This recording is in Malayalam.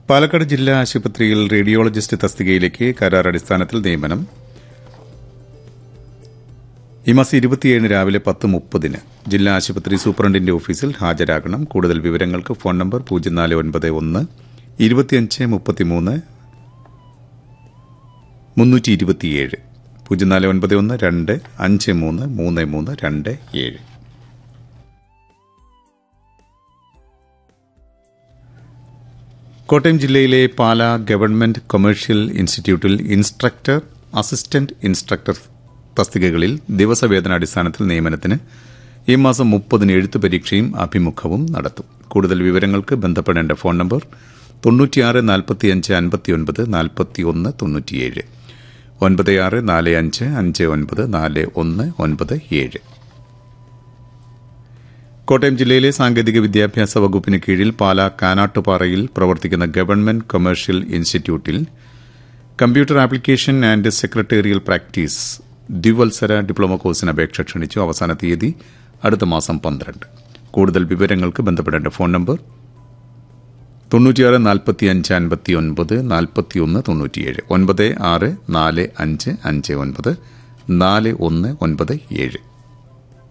പാലക്കാട് ജില്ലാ ആശുപത്രിയിൽ റേഡിയോളജിസ്റ്റ് തസ്തികയിലേക്ക് കരാർ അടിസ്ഥാനത്തിൽ നിയമനം ഈ മാസം ഇരുപത്തിയേഴിന് രാവിലെ പത്ത് മുപ്പതിന് ജില്ലാ ആശുപത്രി സൂപ്രണ്ടിന്റെ ഓഫീസിൽ ഹാജരാകണം കൂടുതൽ വിവരങ്ങൾക്ക് ഫോൺ നമ്പർ പൂജ്യം നാല് ഒൻപത് ഒന്ന് ഇരുപത്തിയഞ്ച് മുപ്പത്തിമൂന്ന് മുന്നൂറ്റി ഇരുപത്തിയേഴ് പൂജ്യം നാല് ഒൻപത് ഒന്ന് രണ്ട് അഞ്ച് മൂന്ന് മൂന്ന് മൂന്ന് രണ്ട് ഏഴ് കോട്ടയം ജില്ലയിലെ പാല ഗവൺമെന്റ് കൊമേഴ്ഷ്യൽ ഇൻസ്റ്റിറ്റ്യൂട്ടിൽ ഇൻസ്ട്രക്ടർ അസിസ്റ്റന്റ് ഇൻസ്ട്രക്ടർ തസ്തികകളിൽ ദിവസവേതനാടിസ്ഥാനത്തിൽ നിയമനത്തിന് ഈ മാസം മുപ്പതിന് എഴുത്തു പരീക്ഷയും അഭിമുഖവും നടത്തും കൂടുതൽ വിവരങ്ങൾക്ക് ബന്ധപ്പെടേണ്ട ഫോൺ നമ്പർ തൊണ്ണൂറ്റിയാറ് നാൽപ്പത്തിയഞ്ച് അൻപത്തിയൊൻപത് നാൽപ്പത്തിയൊന്ന് തൊണ്ണൂറ്റിയേഴ് ഒൻപത് ആറ് നാല് അഞ്ച് അഞ്ച് ഒൻപത് നാല് ഒന്ന് ഒൻപത് ഏഴ് കോട്ടയം ജില്ലയിലെ സാങ്കേതിക വിദ്യാഭ്യാസ വകുപ്പിന് കീഴിൽ പാലാ കാനാട്ടുപാറയിൽ പ്രവർത്തിക്കുന്ന ഗവൺമെന്റ് കൊമേഴ്ഷ്യൽ ഇൻസ്റ്റിറ്റ്യൂട്ടിൽ computer application and secretarial practice ദ്വിവത്സര ഡിപ്ലോമ കോഴ്സിന് അപേക്ഷ ക്ഷണിച്ചു അവസാന തീയതി അടുത്ത മാസം പന്ത്രണ്ട് കൂടുതൽ വിവരങ്ങൾക്ക് ബന്ധപ്പെടേണ്ട ഫോൺ നമ്പർ തൊണ്ണൂറ്റിയാറ് നാൽപ്പത്തി അഞ്ച് അൻപത്തി ഒൻപത് നാൽപ്പത്തിയൊന്ന് തൊണ്ണൂറ്റിയേഴ് ഒൻപത് ആറ് നാല് അഞ്ച് അഞ്ച് ഒൻപത് നാല് ഒന്ന് ഒൻപത് ഏഴ്